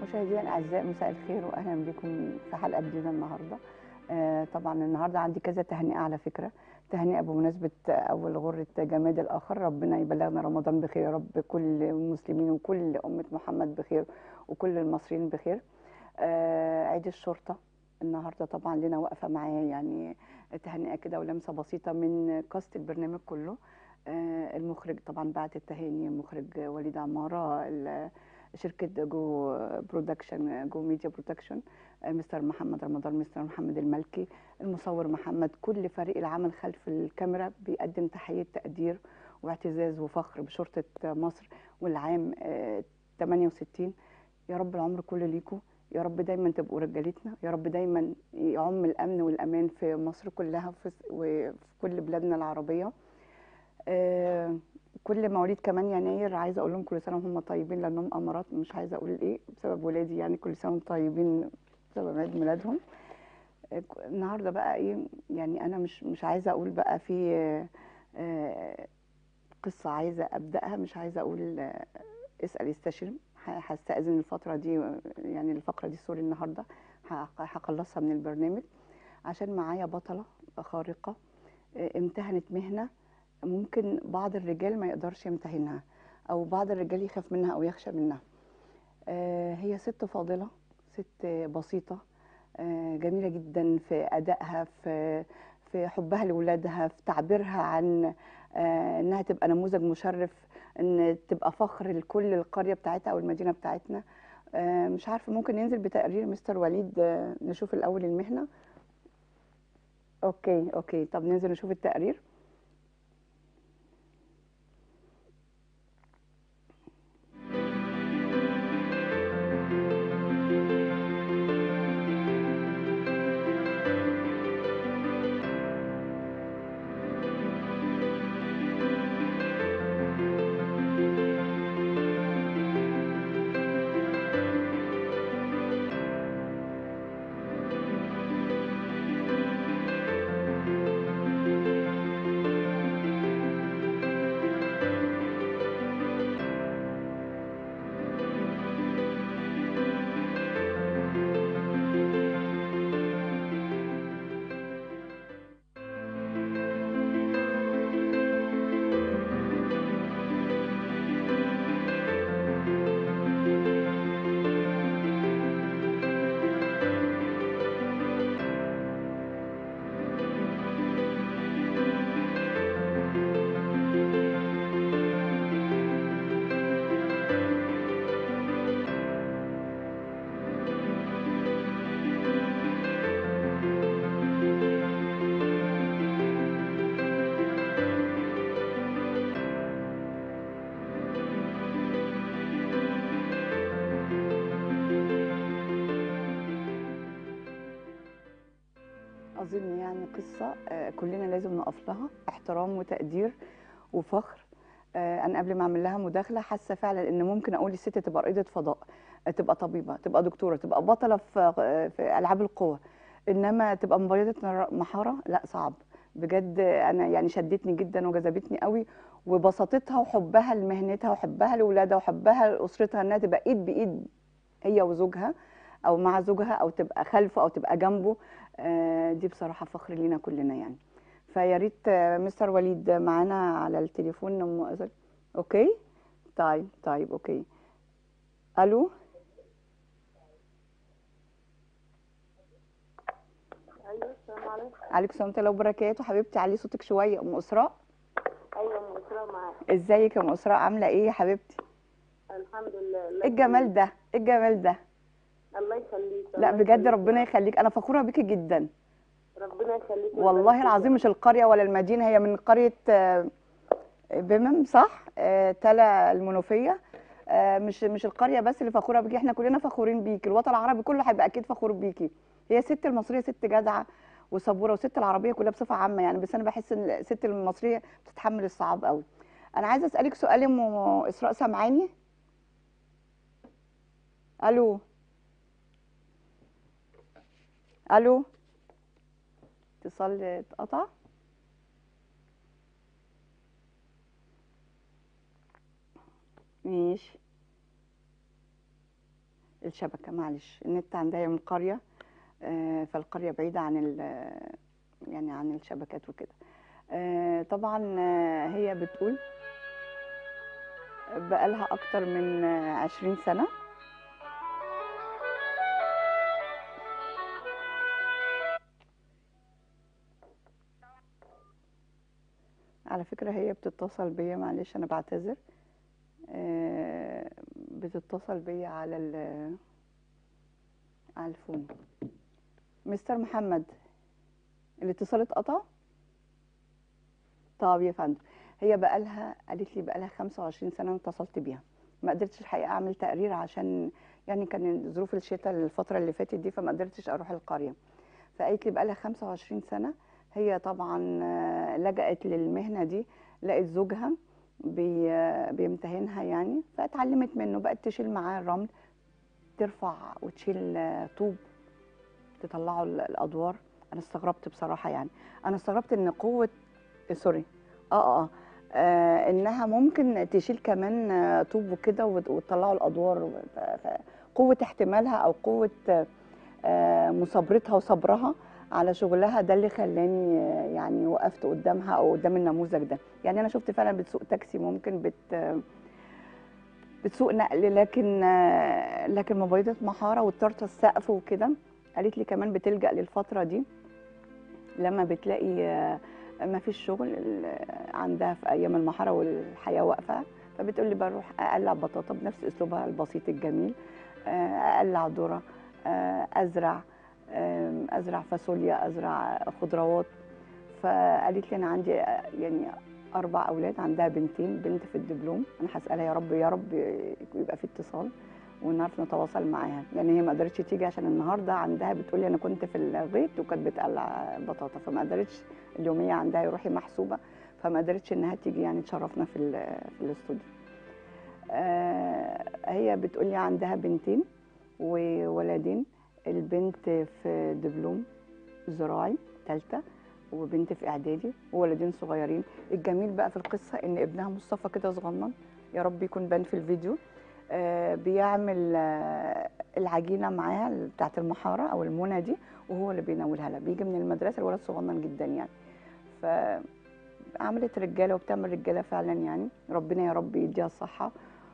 مشاهدينا الاعزاء مساء الخير واهلا بكم في حلقه جديده النهارده آه طبعا النهارده عندي كذا تهنئه على فكره تهنئه بمناسبه اول غره جماد الاخر ربنا يبلغنا رمضان بخير يا رب كل المسلمين وكل امه محمد بخير وكل المصريين بخير آه عيد الشرطه النهارده طبعا لنا وقفه معاه يعني تهنئه كده ولمسه بسيطه من كاست البرنامج كله آه المخرج طبعا بعت التهاني المخرج وليد عماره شركه جو برودكشن جو ميديا برودكشن مستر محمد رمضان مستر محمد الملكي المصور محمد كل فريق العمل خلف الكاميرا بيقدم تحيه تقدير واعتزاز وفخر بشرطه مصر والعام 68 يا رب العمر كله ليكم يا رب دايما تبقوا رجالتنا يا رب دايما يعم الامن والامان في مصر كلها وفي كل بلادنا العربيه كل مواليد كمان يناير عايزه اقول لهم كل سنه وهم طيبين لانهم امارات مش عايزه اقول ايه بسبب ولادي يعني كل سنه وهم طيبين بسبب عيد ميلادهم النهارده بقى ايه يعني انا مش مش عايزه اقول بقى في قصه عايزه ابداها مش عايزه اقول اسال استشير هستاذن الفتره دي يعني الفقره دي سوري النهارده هخلصها من البرنامج عشان معايا بطله خارقه امتهنت مهنه ممكن بعض الرجال ما يقدرش يمتهنها او بعض الرجال يخاف منها او يخشى منها آه هي ست فاضله ست بسيطه آه جميله جدا في ادائها في في حبها لاولادها في تعبيرها عن آه انها تبقى نموذج مشرف ان تبقى فخر لكل القريه بتاعتها او المدينه بتاعتنا مش عارفه ممكن ننزل بتقرير مستر وليد نشوف الاول المهنه اوكي اوكي طب ننزل نشوف التقرير اظن يعني قصه كلنا لازم نقف لها احترام وتقدير وفخر انا قبل ما اعمل لها مداخله حاسه فعلا ان ممكن اقول الست تبقى رائده فضاء تبقى طبيبه تبقى دكتوره تبقى بطله في في العاب القوى انما تبقى مبيضه محاره لا صعب بجد انا يعني شدتني جدا وجذبتني قوي وبساطتها وحبها لمهنتها وحبها لاولادها وحبها لاسرتها انها تبقى ايد بايد هي وزوجها او مع زوجها او تبقى خلفه او تبقى جنبه دي بصراحه فخر لينا كلنا يعني فيا ريت مستر وليد معانا على التليفون ام اوكي طيب طيب اوكي الو ايوه السلام عليكم عليكم السلام ورحمه الله وبركاته حبيبتي علي صوتك شويه ام اسراء ايوه ام اسراء معاك ازيك يا ام اسراء عامله ايه يا حبيبتي الحمد لله ايه الجمال ده ايه الجمال ده الله يخليك لا بجد ربنا يخليك انا فخوره بيكي جدا ربنا يخليك والله العظيم مش القريه ولا المدينه هي من قريه بمم صح تلا المنوفيه مش مش القريه بس اللي فخوره بيكي احنا كلنا فخورين بيكي الوطن العربي كله هيبقى اكيد فخور بيكي هي ست المصريه ست جدعه وصبوره وست العربيه كلها بصفه عامه يعني بس انا بحس ان الست المصريه بتتحمل الصعاب قوي انا عايزه اسالك سؤال ام اسراء سامعاني الو الو اتصال اتقطع ماشي الشبكه معلش النت عندها من القريه آه، فالقريه بعيده عن ال- يعني عن الشبكات وكده آه، طبعا آه، هي بتقول بقالها اكتر من آه، عشرين سنه على فكرة هي بتتصل بيا معلش أنا بعتذر آه، بتتصل بيا على ال على الفون مستر محمد الاتصال اتقطع طب يا فندم هي بقالها قالت لي بقالها 25 سنة أنا اتصلت بيها ما قدرتش الحقيقة أعمل تقرير عشان يعني كان ظروف الشتاء الفترة اللي فاتت دي فما قدرتش أروح القرية فقالت لي بقالها 25 سنة هي طبعا آه، لجأت للمهنة دي لقت زوجها بي آه، بيمتهنها يعني فاتعلمت منه بقت تشيل معاه الرمل ترفع وتشيل آه، طوب تطلعوا ال- الادوار انا استغربت بصراحه يعني انا استغربت ان قوه آه، سوري اه اه, آه انها ممكن تشيل كمان آه، طوب وكده وت- وتطلعوا الادوار ف- ف- قوه احتمالها او قوه آه، آه، مثابرتها وصبرها على شغلها ده اللي خلاني آه، يعني وقفت قدامها او قدام النموذج ده يعني انا شفت فعلا بتسوق تاكسي ممكن بت بتسوق نقل لكن آه، لكن مبيضة محارة والطرطة السقف وكده قالت لي كمان بتلجأ للفترة دي لما بتلاقي آه، ما فيش شغل ال- عندها في ايام المحاره والحياه واقفه فبتقول لي بروح اقلع بطاطا بنفس اسلوبها البسيط الجميل آه، اقلع ذره آه، ازرع آم، ازرع فاصوليا ازرع خضروات فقالت لي انا عندي آه، يعني اربع اولاد عندها بنتين بنت في الدبلوم انا هسالها يا رب يا رب يبقى في اتصال ونعرف نتواصل معاها لان هي ما قدرتش تيجي عشان النهارده عندها بتقول لي انا كنت في الغيط وكانت بتقلع بطاطا فما قدرتش اليوميه عندها يروحي محسوبه فما قدرتش انها تيجي يعني تشرفنا في ال- في الاستوديو آه هي بتقول لي عندها بنتين وولدين البنت في دبلوم زراعي ثالثه وبنت في اعدادي وولدين صغيرين الجميل بقى في القصه ان ابنها مصطفى كده صغنن يا رب يكون بان في الفيديو آه، بيعمل آه، العجينه معاها بتاعت المحاره او المنى دي وهو اللي بيناولها لها بيجي من المدرسه الولد صغنن جدا يعني فعملت رجاله وبتعمل رجاله فعلا يعني ربنا يا رب يديها الصحه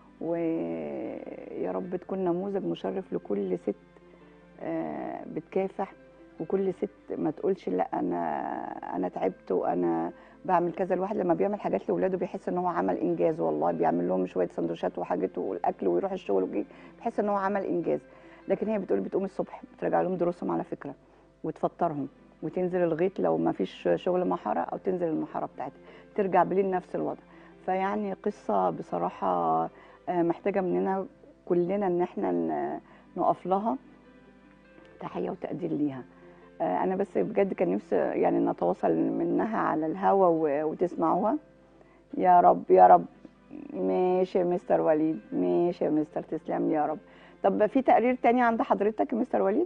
ويا رب تكون نموذج مشرف لكل ست آه، بتكافح وكل ست ما تقولش لا انا انا تعبت وانا بعمل كذا الواحد لما بيعمل حاجات لاولاده بيحس ان هو عمل انجاز والله بيعمل لهم شويه سندوتشات وحاجات والاكل ويروح الشغل ويجي بيحس ان هو عمل انجاز لكن هي بتقول بتقوم الصبح بتراجع لهم دروسهم على فكره وتفطرهم وتنزل الغيط لو ما فيش شغل محاره او تنزل المحاره بتاعتها ترجع بالليل نفس الوضع فيعني قصه بصراحه آه، محتاجه مننا كلنا ان احنا ن- نقف لها تحيه وتقدير ليها آه، انا بس بجد كان نفسي يعني نتواصل منها على الهوا و- وتسمعوها يا رب يا رب ماشي يا مستر وليد ماشي يا مستر تسلم لي يا رب طب في تقرير تاني عند حضرتك يا مستر وليد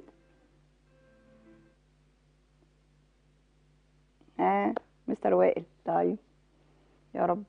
اه مستر وائل طيب يا رب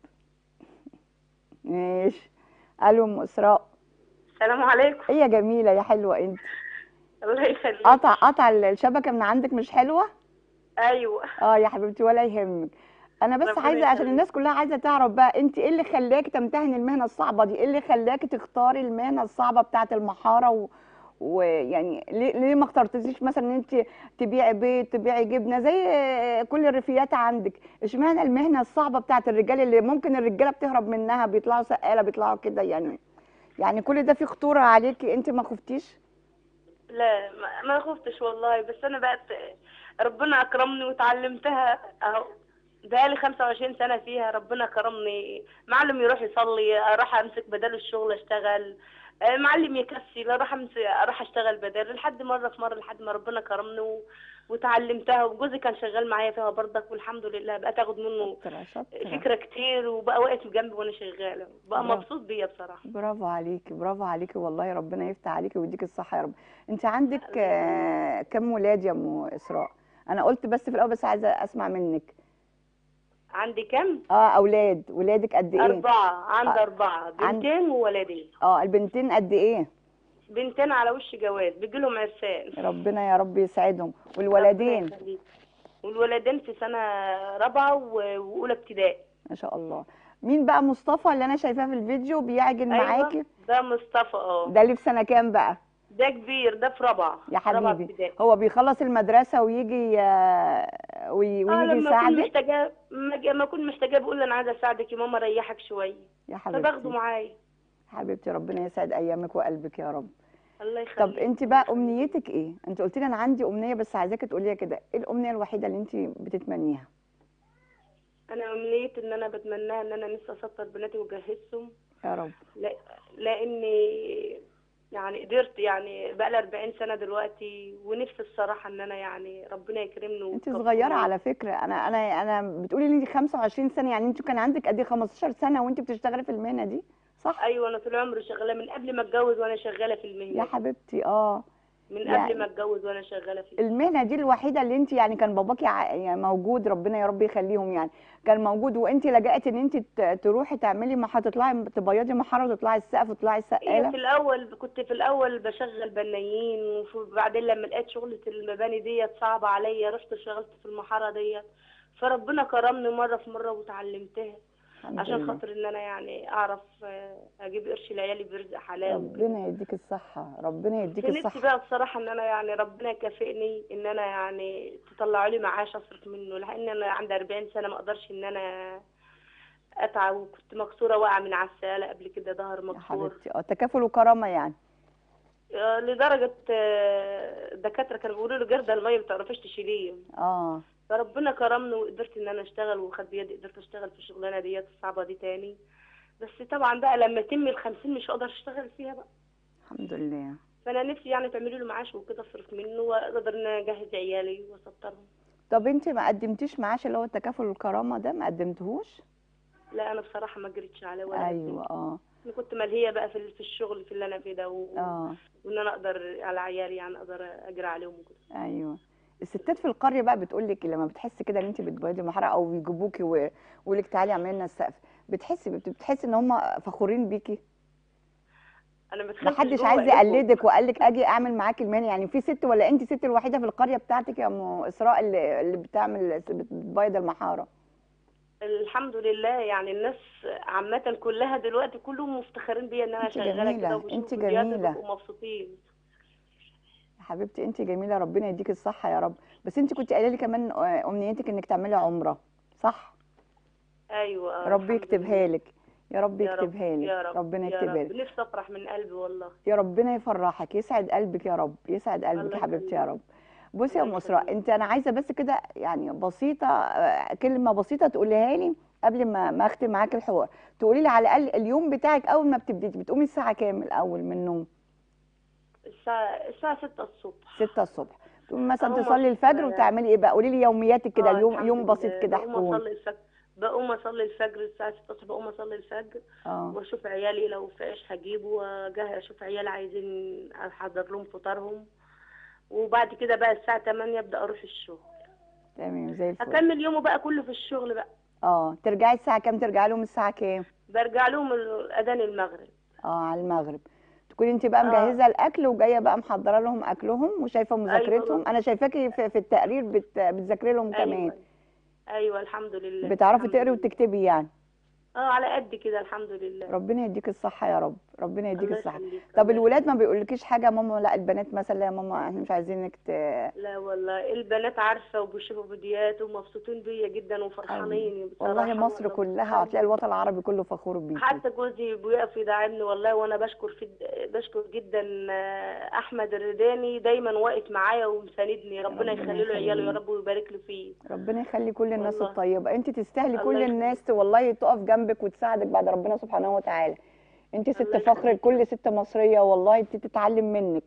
ماشي الو ام اسراء السلام عليكم ايه يا جميله يا حلوه انت الله يخليك قطع قطع الشبكه من عندك مش حلوه ايوه اه يا حبيبتي ولا يهمك انا بس ربنا عايزه عشان يخليك. الناس كلها عايزه تعرف بقى انت ايه اللي خلاكي تمتهني المهنه الصعبه دي ايه اللي خلاكي تختاري المهنه الصعبه بتاعه المحاره و... ويعني ليه, ليه ما اخترتيش مثلا ان انت تبيعي بيض تبيعي جبنه زي كل الرفيات عندك اشمعنى المهنه الصعبه بتاعه الرجال اللي ممكن الرجاله بتهرب منها بيطلعوا سقاله بيطلعوا كده يعني يعني كل ده فيه خطوره عليكي انت ما خفتيش لا ما, ما خفتش والله بس انا بقت ربنا اكرمني وتعلمتها اهو بقالي 25 سنة فيها ربنا كرمني معلم يروح يصلي اروح امسك بدل الشغل اشتغل آه، معلم يكسل اروح امسك اروح اشتغل بدل لحد مرة في مرة لحد ما ربنا كرمني و... وتعلمتها وجوزي كان شغال معايا فيها برضك والحمد لله بقيت اخد منه شاطره شاطره فكرة كتير وبقى واقف جنبي وانا شغالة بقى برافو. مبسوط بيا بصراحة برافو عليكي برافو عليكي والله ربنا يفتح عليكي ويديك الصحة يا رب انت عندك آه، كم ولاد يا ام اسراء انا قلت بس في الاول بس عايزة اسمع منك عندي كم؟ اه اولاد ولادك قد ايه أربعة عندي آه، أربعة عند- بنتين وولدين اه البنتين قد ايه بنتين على وش جواز بيجي لهم عرسان ربنا يا رب يسعدهم والولدين ربنا يخليك. والولدين في سنه رابعه و- واولى ابتدائي ما شاء الله مين بقى مصطفى اللي انا شايفاه في الفيديو بيعجن معاكي ايوه ده مصطفى اه ده اللي في سنه كام بقى ده كبير ده في رابعه يا رابعه حبيبي ابتدائي هو بيخلص المدرسه ويجي آه، وي- اه ويجي لما اكون يساعدك محتاجاه لما اكون محتاجاه بقول له انا عايزه اساعدك يا ماما ريحك شويه يا فباخده حبيبتي معايا حبيبتي ربنا يسعد ايامك وقلبك يا رب الله يخليك طب انت بقى امنيتك ايه انت قلت لي انا عندي امنيه بس عايزاكي تقوليها كده ايه الامنيه الوحيده اللي انت بتتمنيها انا امنيتي ان انا بتمناها ان انا نفسي اسطر بناتي واجهزهم يا رب لا لاني يعني قدرت يعني بقى لي 40 سنه دلوقتي ونفسي الصراحه ان انا يعني ربنا يكرمني انت ويكبرني. صغيره على فكره انا انا انا بتقولي لي انت 25 سنه يعني انت كان عندك قد ايه 15 سنه وانت بتشتغلي في المهنه دي صح ايوه انا طول عمري شغاله من قبل ما اتجوز وانا شغاله في يا المهنه حبيبتي اه من يعني- قبل ما اتجوز وانا شغاله فيه المهنه دي الوحيده اللي انت يعني كان باباكي ع- يعني موجود ربنا يا رب يخليهم يعني كان موجود وانت لجأتي ان انت ت- تروحي تعملي محطه تطلعي تبيضي محاره وتطلعي السقف وتطلعي هي السقاله في الاول كنت في الاول بشغل بنايين وبعدين لما لقيت شغلة المباني ديت صعبة عليا رحت اشتغلت في المحارة ديت فربنا كرمني مرة في مرة وتعلمتها الحمد عشان لله. خاطر ان انا يعني اعرف آه، اجيب قرش لعيالي برزق حلال وكده. ربنا يديك الصحه ربنا يديك نفسي الصحه بقى بصراحة ان انا يعني ربنا يكافئني ان انا يعني تطلعوا لي معاش اصرف منه لان انا عندي 40 سنة ما اقدرش ان انا اتعب وكنت مكسورة واقعة من على السالة قبل كده ظهر يا مكسور حبيبتي اه تكافل وكرامه يعني آه، لدرجة آه، الدكاترة كانوا بيقولوا لي جردة المية ما بتعرفيش تشيليه اه فربنا كرمني وقدرت ان انا اشتغل وخد بيدي قدرت اشتغل في الشغلانة ديت الصعبة دي تاني بس طبعا بقى لما تم الخمسين مش هقدر اشتغل فيها بقى الحمد لله فانا نفسي يعني تعملوا له معاش وكده اصرف منه واقدر ان انا اجهز عيالي واسطرهم طب انت ما قدمتيش معاش اللي هو التكافل والكرامه ده ما قدمتهوش لا انا بصراحة ما جريتش عليه ولا ايوه اه انا كنت ملهية بقى في في الشغل في اللي انا فيه ده و... اه وان انا اقدر على عيالي يعني اقدر اجري عليهم وكده ايوه الستات في القريه بقى بتقول لك لما بتحس كده ان انت بتبيضي محاره او يجيبوكي ويقول لك تعالي اعملي لنا السقف بتحسي بت- بتحسي ان هم فخورين بيكي انا ما ما حدش عايز يقلدك وقال لك اجي اعمل معاكي المهنه يعني في ست ولا انت ست الوحيده في القريه بتاعتك يا ام اسراء اللي, اللي بتعمل بتبيض المحاره الحمد لله يعني الناس عامة كلها دلوقتي كلهم مفتخرين بيا ان انا انت شغالة جميلة، كده وبيشوفوا انت فيديوهات جميلة. وبيبقوا مبسوطين يا حبيبتي انت جميله ربنا يديك الصحه يا رب بس انت كنت قايله لي كمان آه، امنيتك انك تعملي عمره صح ايوه آه، ربي الحمد يكتبها لله. لك يا رب يا رب يكتبها لك يا رب ربنا يا يكتبها رب لك نفسي افرح من قلبي والله يا ربنا يفرحك يسعد قلبك يا رب يسعد قلبك الله يا حبيبتي يا يخليك. رب بصي يا الله ام اسراء يخليك. انت انا عايزه بس كده يعني بسيطه آه، كلمه بسيطه تقوليها لي قبل ما ما اختم معاك الحوار تقولي لي على الاقل اليوم بتاعك اول ما بتبتدي بتقومي الساعه كام الاول من النوم الساعة الساعة 6 الصبح 6 الصبح تقومي مثلا أقوم تصلي أصلي الفجر وتعملي ايه بقى قولي لي يومياتك كده آه، اليوم الحمد يوم بسيط لله. كده بقوم احكولي اصلي الفجر بقوم اصلي الفجر الساعة 6 الصبح بقوم اصلي الفجر اه واشوف عيالي لو في عيش هجيبه واجهز اشوف عيالي عايزين احضر لهم فطارهم وبعد كده بقى الساعة 8 ابدا اروح الشغل تمام زي الفل اكمل يومه بقى كله في الشغل بقى اه ترجعي الساعه كام ترجعي لهم الساعه كام برجع لهم اذان المغرب اه على المغرب تكوني انت بقى آه. مجهزه الاكل وجايه بقى محضره لهم اكلهم وشايفه مذاكرتهم انا شايفاكي في, في التقرير بت... بتذاكري لهم كمان ايوه ايوه الحمد لله بتعرفي الحمد تقري لله. وتكتبي يعني اه على قد كده الحمد لله ربنا يديك الصحه يا رب ربنا يديك الله الصحه يخليك، طب الله الولاد ما يخليك. بيقولكيش حاجه يا ماما لا البنات مثلا لا يا ماما احنا مش عايزينك ت... لا والله البنات عارفة وبيشوفوا فيديوهات ومبسوطين بيا جدا وفرحانين بصراحة والله مصر والله. كلها هتلاقي الوطن العربي كله فخور بيكي حتى جوزي بيقف يدعمني والله وانا بشكر في بشكر جدا آه، احمد الرداني دايما واقف معايا ومساندني ربنا ربنا يخلي له عياله يا يخليه. رب ويبارك له فيه ربنا يخلي كل الناس والله. الطيبه انت تستاهلي الله كل يخليك. الناس والله تقف جنبك وتساعدك بعد ربنا سبحانه وتعالى انت ست الله فخر يخليك. لكل ست مصريه والله انت تتعلم منك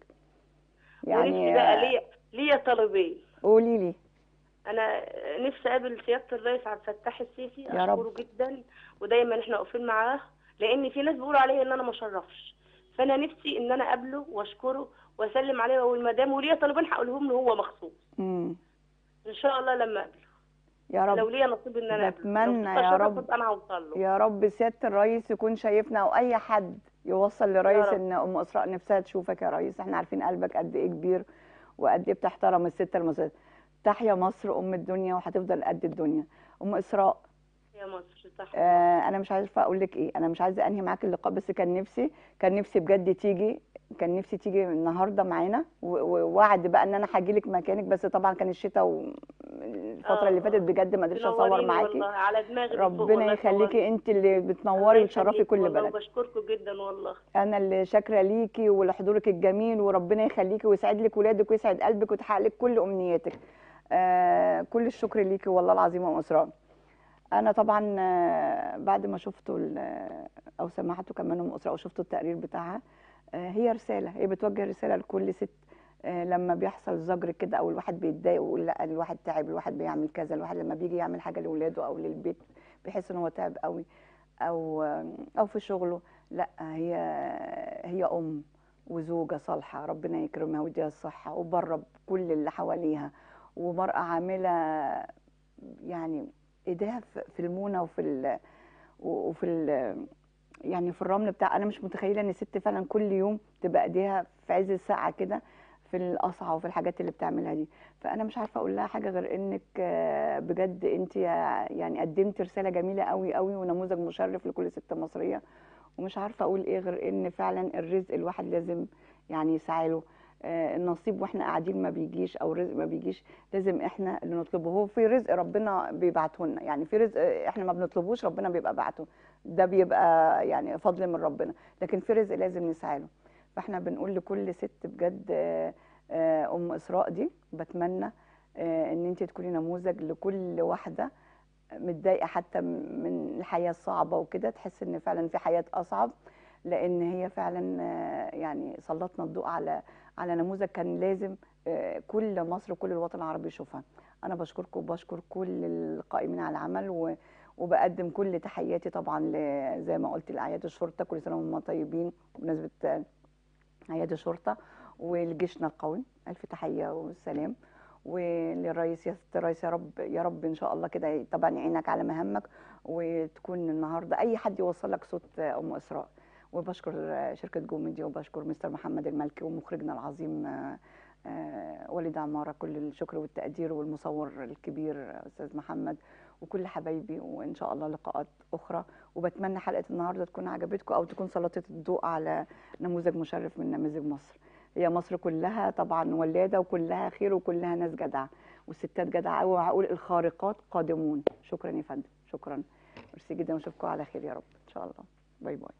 ونفسي بقى ليا ليا طلبين قولي لي انا نفسي اقابل سياده الرئيس عبد الفتاح السيسي يا رب. اشكره جدا ودايما احنا واقفين معاه لان في ناس بيقولوا عليا ان انا ما شرفش فانا نفسي ان انا اقابله واشكره واسلم عليه والمدام وليا طلبين هقولهم له هو مخصوص امم ان شاء الله لما اقابله يا لو رب ليا نصيب ان انا اقابله بتمنى لو يا تشرفت رب. انا هوصل له يا رب سياده الرئيس يكون شايفنا او اي حد يوصل لرئيس رب. ان ام اسراء نفسها تشوفك يا ريس احنا عارفين قلبك قد ايه كبير وقد ايه بتحترم الست المصريه تحيا مصر ام الدنيا وهتفضل قد الدنيا ام اسراء يا مصر صح آه انا مش عارفه اقول لك ايه انا مش عايزه انهي معاك اللقاء بس كان نفسي كان نفسي بجد تيجي كان نفسي تيجي النهارده معانا و- ووعد بقى ان انا هاجي لك مكانك بس طبعا كان الشتاء والفتره آه. اللي فاتت بجد ما قدرتش اصور تنوريني معاكي والله على دماغي من فوق ربنا والله يخليكي انت اللي الله بتنوري وتشرفي يخليك كل والله بلد وبشكركم جدا والله انا اللي شاكره ليكي ولحضورك الجميل وربنا يخليكي ويسعد لك ولادك ويسعد قلبك وتحقق لك كل امنياتك آه كل الشكر ليكي والله العظيم يا ام اسراء انا طبعا آه بعد ما شفتوا ال- او سمعته كمان ام اسراء وشفتوا التقرير بتاعها آه هي رساله هي بتوجه رساله لكل ست آه لما بيحصل زجر كده او الواحد بيتضايق ويقول لا الواحد تعب الواحد بيعمل كذا الواحد لما بيجي يعمل حاجه لاولاده او للبيت بيحس ان هو تعب قوي او او في شغله لا هي هي ام وزوجه صالحه ربنا يكرمها ويديها الصحه وبره كل اللي حواليها ومراه عامله يعني ايديها في في المونه وفي ال وفي ال يعني في الرمل بتاع انا مش متخيله ان الست فعلا كل يوم تبقى ايديها في عز الساعه كده في القصعه وفي الحاجات اللي بتعملها دي فانا مش عارفه اقول لها حاجه غير انك آه، بجد انت يعني قدمت رساله جميله قوي قوي ونموذج مشرف لكل ست مصريه ومش عارفه اقول ايه غير ان فعلا الرزق الواحد لازم يعني يسعى له آه، النصيب واحنا قاعدين ما بيجيش او الرزق ما بيجيش لازم احنا اللي نطلبه هو في رزق ربنا بيبعته لنا يعني في رزق احنا ما بنطلبوش ربنا بيبقى بعته ده بيبقى يعني فضل من ربنا لكن في رزق لازم نسعى له فاحنا بنقول لكل ست بجد آه، آه، ام اسراء دي بتمنى آه، ان انت تكوني نموذج لكل واحده متضايقه حتى من الحياه الصعبه وكده تحس ان فعلا في حياه اصعب لان هي فعلا آه، يعني سلطنا الضوء على على نموذج كان لازم آه، كل مصر وكل الوطن العربي يشوفها انا بشكركم وبشكر كل القائمين على العمل و وبقدم كل تحياتي طبعا ل- زي ما قلت لاعياد الشرطه كل سنه وهم طيبين بمناسبه آه، اعياد الشرطه ولجيشنا القوي الف تحيه والسلام وللرئيس يا ست الرئيس يا رب يا رب ان شاء الله كده طبعا يعينك على مهامك وتكون النهارده اي حد يوصل لك صوت ام اسراء وبشكر شركه جو ميديا وبشكر مستر محمد المالكي ومخرجنا العظيم آه، آه، وليد عماره كل الشكر والتقدير والمصور الكبير استاذ محمد وكل حبايبي وان شاء الله لقاءات اخرى وبتمنى حلقه النهارده تكون عجبتكم او تكون سلطت الضوء على نموذج مشرف من نماذج مصر هي مصر كلها طبعا ولاده وكلها خير وكلها ناس جدعه والستات جدعه قوي وهقول الخارقات قادمون شكرا يا فندم شكرا ميرسي جدا واشوفكم على خير يا رب ان شاء الله باي باي